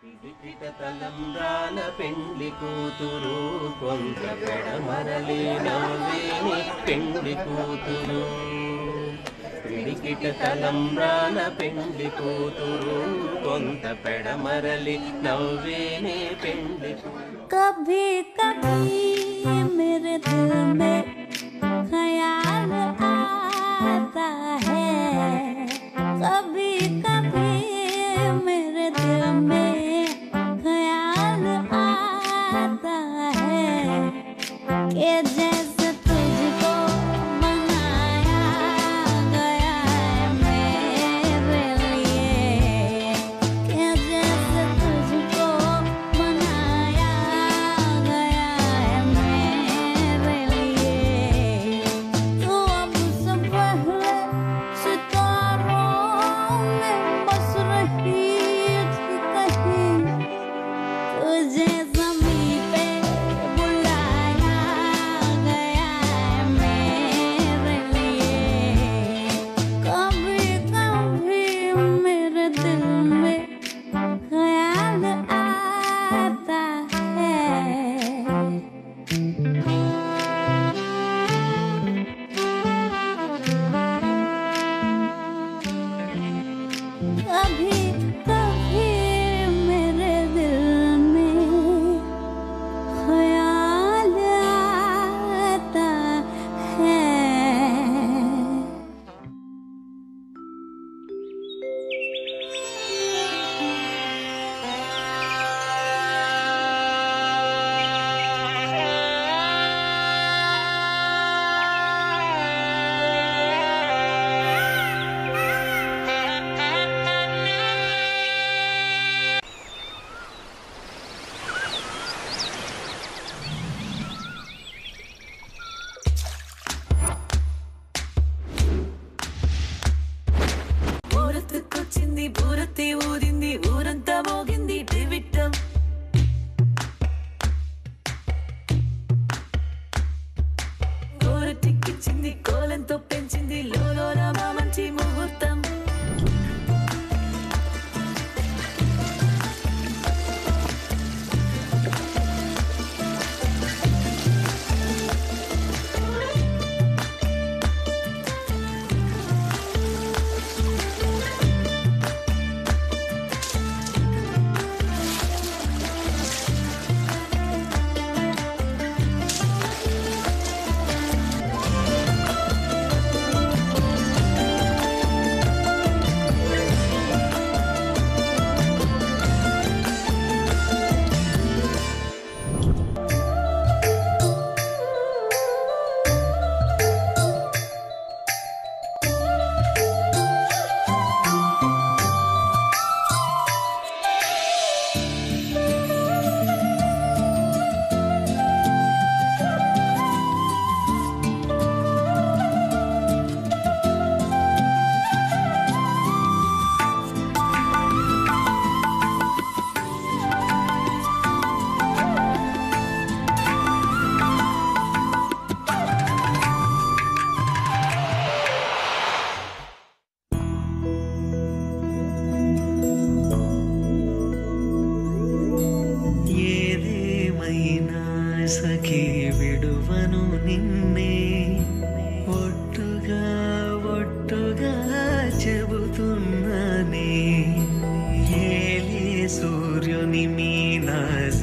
పిడికిట తలంబ్రాల పెండ్లి కూతురు కొంత పెడమరలి నవ్వేని పెండ్లి కూతురు పిడికిట తలంబ్రాల పెండ్లి కూతురు కొంత పెడమరలి నవ్వేని పెండ్లి కూతురు कभी कभी मेरे दिल में ख्याल आता है कभी कभी मेरे दिल में ख्याल आता है कि जैसे तुझको बनाया गया है मेरे लिए कि जैसे तुझको बनाया गया है मेरे लिए तू अब से पहले सितारों में बस रही थी कहीं तुझे ज़मीं पे बुलाया गया है मेरे लिए कभी कभी मेरे दिल में ख्याल आता है कभी कभी मेरे दिल में ख्याल आता है ఊరత్తుకొచ్చింది బూరత్తి ఊరింది ఊరంతా మోగింది డివిట్టం గోరటిక్కిచ్చింది కోలంతో పెంచింది లోలోన మా మంచి ముహూర్తం ఏదేమైనా సఖీ విడువను నిన్నే ఒట్టుగా ఒట్టుగా చెబుతున్నానే ఏలే సూర్యుని మీనాస